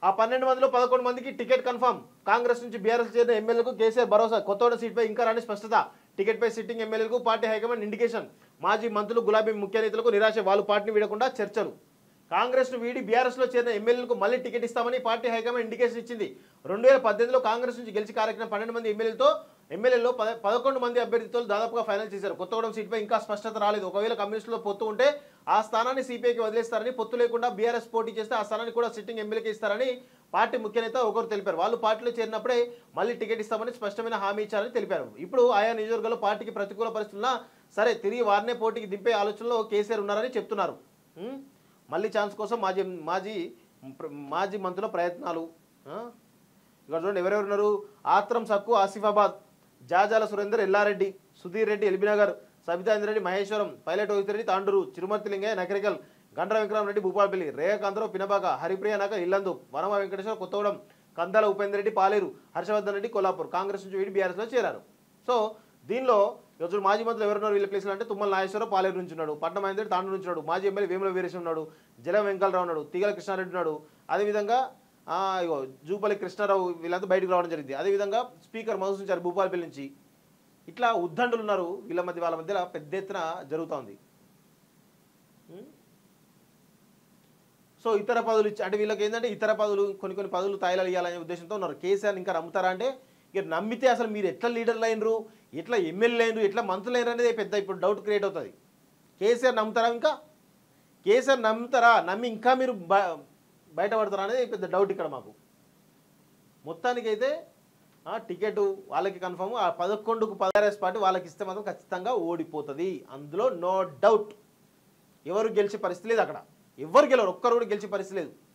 ఆ పన్నెండు మందిలో పదకొండు మందికి టికెట్ కన్ఫర్మ్ కాంగ్రెస్ నుంచి బీఆర్ఎస్ చేరిన ఎమ్మెల్యేలకు కేసీఆర్ భరోసా కొత్తగూడ సీట్పై ఇంకా రాని స్పష్టత టికెట్పై సిట్టింగ్ ఎమ్మెల్యేలకు పార్టీ హైకమాండ్ ఇండికేషన్ మాజీ మంత్రులు గులాబీ ముఖ్య నేతలకు నిరాశ వాళ్ళు పార్టీని వీడకుండా చర్చలు కాంగ్రెస్ ను వీడి బీఆర్ఎస్ లో చేరిన ఎమ్మెల్యేలకు మళ్ళీ టికెట్ ఇస్తామని పార్టీ హైకమాండ్ ఇండికేషన్ ఇచ్చింది రెండు వేల పద్దెనిమిదిలో కాంగ్రెస్ నుంచి గెలిచి కార్యక్రమం పన్నెండు మంది ఎమ్మెల్యేలతో ఎమ్మెల్యేలో పద పదకొండు మంది అభ్యర్థితో దాదాపుగా ఫైనల్ చేశారు కొత్తగూడెం సీట్పై ఇంకా స్పష్టత రాలేదు ఒకవేళ కమ్యూనిస్టులో పొత్తు ఉంటే ఆ స్థానాన్ని సిపిఐకి వదిలేస్తారని పొత్తు లేకుండా బీఆర్ఎస్ పోటీ చేస్తే ఆ స్థానాన్ని కూడా సిట్టింగ్ ఎమ్మెల్యేకి ఇస్తారని పార్టీ ముఖ్య నేత ఒకరు తెలిపారు వాళ్ళు పార్టీలో చేరినప్పుడే మళ్ళీ టికెట్ ఇస్తామని స్పష్టమైన హామీ ఇచ్చారని తెలిపారు ఇప్పుడు ఆయా నియోజకవర్గాల్లో పార్టీకి ప్రతికూల పరిస్థితుల్లో సరే తిరిగి వారినే పోటీకి దింపే ఆలోచనలో కేసీఆర్ ఉన్నారని చెప్తున్నారు ఉం? మళ్ళీ ఛాన్స్ కోసం మాజీ మాజీ మాజీ మంత్రుల ప్రయత్నాలు ఆ? ఇక్కడ చూడండి ఎవరెవరు ఉన్నారు ఆత్రం సక్కు ఆసిఫాబాద్ జాజాల సురేందర్ ఎల్లారెడ్డి సుధీర్ రెడ్డి ఎల్బినగర్ సబితాంద్ర రెడ్డి మహేశ్వరం పైలట్ రెడ్డి తాండూరు చిరుమర్తి లింగయ్య నకరికల్ గండ్ర వెంకటరామరెడ్డి భూపాలపల్లి రేఖాంతరావు పినబాక హరిప్రియ నగర్ ఇల్లందు వనమ వెంకటేశ్వర కొత్తగూడెం కందాల ఉపేందర్ రెడ్డి పాలేరు హర్షవర్ధన్ రెడ్డి కొల్లాపూర్ కాంగ్రెస్ నుంచి వీడి బీఆర్ఎస్లో చేరారు సో దీనిలో ఈరోజు మాజీ మంత్రులు ఎవరున్నారు వీళ్ళ ప్లేస్లో అంటే తుమ్మల నాగేశ్వరరావు పాలేరు నుంచి ఉన్నాడు పట్నం మహేందర్ తాండూరు నుంచి ఉన్నాడు మాజీ ఎమ్మెల్యే వేముల వీరేశం ఉన్నాడు జలం వెంకలరావు ఉన్నాడు తీగల కృష్ణారెడ్డి ఉన్నాడు అదేవిధంగా ఆ, ఇగో జూపల్లి కృష్ణారావు వీళ్ళంతా బయటకు రావడం జరిగింది అదేవిధంగా స్పీకర్ మధుసూచారు భూపాలపల్లి నుంచి ఇట్లా ఉద్దండులు ఉన్నారు వీళ్ళ మధ్య వాళ్ళ మధ్యలో పెద్ద ఎత్తున జరుగుతోంది ఉం? సో ఇతర పదవులు ఇచ్చి అంటే వీళ్ళకి ఏంటంటే ఇతర పదవులు కొన్ని కొన్ని పదవులు తాయిలాలు ఇవ్వాలనే ఉద్దేశంతో ఉన్నారు కేసీఆర్ ఇంకా నమ్ముతారా అంటే ఇక నమ్మితే అసలు మీరు ఎట్లా లీడర్లు అయినరు ఎట్లా ఎమ్మెల్యే అయినరు ఎట్లా మంత్రులు అయినరు అనేది పెద్ద ఇప్పుడు డౌట్ క్రియేట్ అవుతుంది కేసీఆర్ నమ్ముతారా ఇంకా కేసీఆర్ నమ్ముతారా నమ్మి ఇంకా మీరు బ- బయటపడతారా అనేది పెద్ద డౌట్ ఇక్కడ మాకు మొత్తానికైతే ఆ టికెట్ వాళ్ళకి కన్ఫర్మ్ ఆ పదకొండుకు పదహారేస్ పార్టీ వాళ్ళకి ఇస్తే మాత్రం ఖచ్చితంగా ఓడిపోతుంది అందులో నో డౌట్ ఎవరు గెలిచే పరిస్థితి లేదు అక్కడ ఎవరు గెలవరు ఒక్కరు కూడా గెలిచే పరిస్థితి లేదు